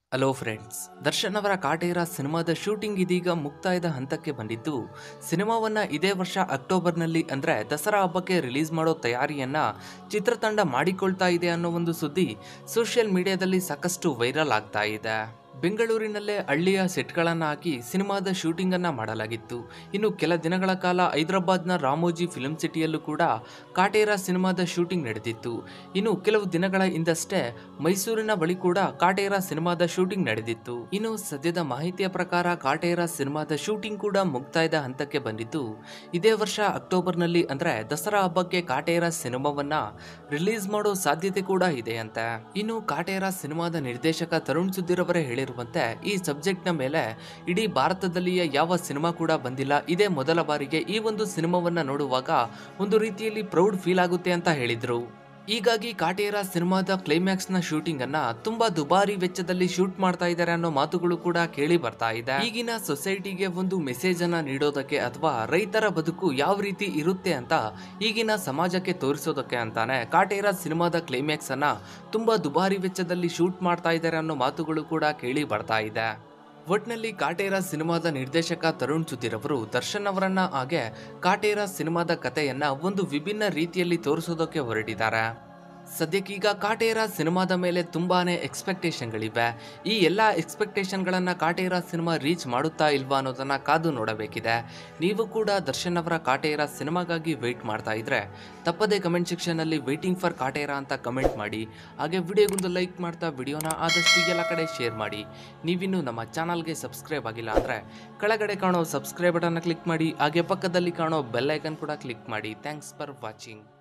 hello friends Darshan ಅವರ ಕಾಟೇರ ಸಿನಿಮಾದ shooting ಇದೀಗ ಮುಕ್ತಾಯದ ಹಂತಕ್ಕೆ ಬಂದಿದ್ದು ಸಿನಿಮಾವನ್ನ ಇದೇ ವರ್ಷ ಅಕ್ಟೋಬರ್ನಲ್ಲಿ ಅಂದ್ರೆ ದಸರಾ ಹಬ್ಬಕ್ಕೆ ರಿಲೀಸ್ ಮಾಡೋ ತಯಾರಿಯನ್ನ ಚಿತ್ರತಂಡ ಮಾಡಿಕೊಳ್ತಾ ಇದೆ ಅನ್ನೋ ಒಂದು ಸುದ್ದಿ ಸೋಷಿಯಲ್ ಮೀಡಿಯಾದಲ್ಲಿ ಸಾಕಷ್ಟು ವೈರಲ್ ಆಗ್ತಾ ಇದೆ ಬೆಂಗಳೂರಿನಲ್ಲೇ ಹಳ್ಳಿಯ ಸೆಟ್ಗಳನ್ನು ಹಾಕಿ ಸಿನಿಮಾದ ಶೂಟಿಂಗ್ ಅನ್ನ ಮಾಡಲಾಗಿತ್ತು ಇನ್ನು ಕೆಲ ದಿನಗಳ ಕಾಲ ಹೈದರಾಬಾದ್ನ ರಾಮೋಜಿ ಫಿಲ್ಮ್ ಸಿಟಿಯಲ್ಲೂ ಕೂಡ ಕಾಟೇರ ಸಿನಿಮಾದ ಶೂಟಿಂಗ್ ನಡೆದಿತ್ತು ಇನ್ನು ಕೆಲವು ದಿನಗಳ ಹಿಂದಷ್ಟೇ ಮೈಸೂರಿನ ಬಳಿ ಕೂಡ ಕಾಟೇರ ಸಿನಿಮಾದ ಶೂಟಿಂಗ್ ನಡೆದಿತ್ತು ಇನ್ನು ಸದ್ಯದ ಮಾಹಿತಿಯ ಪ್ರಕಾರ ಕಾಟೇರ ಸಿನಿಮಾದ ಶೂಟಿಂಗ್ ಕೂಡ ಮುಕ್ತಾಯದ ಹಂತಕ್ಕೆ ಬಂದಿದ್ದು ಇದೇ ವರ್ಷ ಅಕ್ಟೋಬರ್ನಲ್ಲಿ ಅಂದ್ರೆ ದಸರಾ ಹಬ್ಬಕ್ಕೆ ಕಾಟೇರ ಸಿನಿಮಾವನ್ನ ರಿಲೀಸ್ ಮಾಡೋ ಸಾಧ್ಯತೆ ಕೂಡ ಇದೆ ಅಂತೆ ಇನ್ನು ಕಾಟೇರ ಸಿನಿಮಾದ ನಿರ್ದೇಶಕ ತರುಣ್ ಸುಧೀರ್ ಅವರೇ ಹೇಳಿರುವಂತೆ ಈ ಸಬ್ಜೆಕ್ಟ್ ನ ಮೇಲೆ ಇಡೀ ಭಾರತದಲ್ಲಿಯ ಯಾವ ಸಿನಿಮಾ ಕೂಡ ಬಂದಿಲ್ಲ ಇದೇ ಮೊದಲ ಬಾರಿಗೆ ಈ ಒಂದು ಸಿನಿಮಾವನ್ನ ನೋಡುವಾಗ ಒಂದು ರೀತಿಯಲ್ಲಿ ಪ್ರೌಡ್ ಫೀಲ್ ಆಗುತ್ತೆ ಅಂತ ಹೇಳಿದ್ರು ಹೀಗಾಗಿ ಕಾಟೇರ ಸಿನಿಮಾದ ಕ್ಲೈಮ್ಯಾಕ್ಸ್ ನ ಶೂಟಿಂಗ್ ಅನ್ನ ತುಂಬಾ ದುಬಾರಿ ವೆಚ್ಚದಲ್ಲಿ ಶೂಟ್ ಮಾಡ್ತಾ ಇದ್ದಾರೆ ಅನ್ನೋ ಮಾತುಗಳು ಕೂಡ ಕೇಳಿ ಬರ್ತಾ ಇದೆ ಈಗಿನ ಸೊಸೈಟಿಗೆ ಒಂದು ಮೆಸೇಜ್ ಅನ್ನ ನೀಡೋದಕ್ಕೆ ಅಥವಾ ರೈತರ ಬದುಕು ಯಾವ ರೀತಿ ಇರುತ್ತೆ ಅಂತ ಈಗಿನ ಸಮಾಜಕ್ಕೆ ತೋರಿಸೋದಕ್ಕೆ ಅಂತಾನೆ ಕಾಟೇರ ಸಿನಿಮಾದ ಕ್ಲೈಮ್ಯಾಕ್ಸ್ ಅನ್ನ ತುಂಬಾ ದುಬಾರಿ ವೆಚ್ಚದಲ್ಲಿ ಶೂಟ್ ಮಾಡ್ತಾ ಇದ್ದಾರೆ ಅನ್ನೋ ಮಾತುಗಳು ಕೂಡ ಕೇಳಿ ಬರ್ತಾ ಇದೆ ಒಟ್ನಲ್ಲಿ ಕಾಟೇರ ಸಿನಿಮಾದ ನಿರ್ದೇಶಕ ತರುಣ್ ಸುಧೀರ್ ಅವರು ದರ್ಶನ್ ಅವರನ್ನ ಹಾಗೆ ಕಾಟೇರ ಸಿನಿಮಾದ ಕಥೆಯನ್ನ ಒಂದು ವಿಭಿನ್ನ ರೀತಿಯಲ್ಲಿ ತೋರಿಸೋದಕ್ಕೆ ಹೊರಟಿದ್ದಾರೆ ಸದ್ಯಕ್ಕೀಗ ಕಾಟೇರ ಸಿನಿಮಾದ ಮೇಲೆ ತುಂಬಾನೇ ಎಕ್ಸ್ಪೆಕ್ಟೇಷನ್ಗಳಿವೆ ಈ ಎಲ್ಲ ಎಕ್ಸ್ಪೆಕ್ಟೇಷನ್ಗಳನ್ನು ಕಾಟೇರ ಸಿನಿಮಾ ರೀಚ್ ಮಾಡುತ್ತಾ ಇಲ್ವಾ ಅನ್ನೋದನ್ನ ಕಾದು ನೋಡಬೇಕಿದೆ ನೀವು ಕೂಡ ದರ್ಶನ್ ಅವರ ಕಾಟೇರ ಸಿನಿಮಾಗಾಗಿ ವೆಯ್ಟ್ ಮಾಡ್ತಾ ಇದ್ರೆ ತಪ್ಪದೇ ಕಮೆಂಟ್ ಸೆಕ್ಷನಲ್ಲಿ ವೆಯ್ಟಿಂಗ್ ಫಾರ್ ಕಾಟೇರ ಅಂತ ಕಮೆಂಟ್ ಮಾಡಿ ಹಾಗೆ ವಿಡಿಯೋಗೊಂದು ಲೈಕ್ ಮಾಡ್ತಾ ವಿಡಿಯೋನ ಆದಷ್ಟು ಎಲ್ಲ ಕಡೆ ಶೇರ್ ಮಾಡಿ ನೀವಿನ್ನೂ ನಮ್ಮ ಚಾನಲ್ಗೆ ಸಬ್ಸ್ಕ್ರೈಬ್ ಆಗಿಲ್ಲ ಅಂದರೆ ಕೆಳಗಡೆ ಕಾಣೋ ಸಬ್ಸ್ಕ್ರೈಬ್ ಬಟನ್ನ ಕ್ಲಿಕ್ ಮಾಡಿ ಹಾಗೆ ಪಕ್ಕದಲ್ಲಿ ಕಾಣೋ ಬೆಲ್ ಐಕನ್ ಕೂಡ ಕ್ಲಿಕ್ ಮಾಡಿ ಥ್ಯಾಂಕ್ಸ್ ಫಾರ್ ವಾಚಿಂಗ್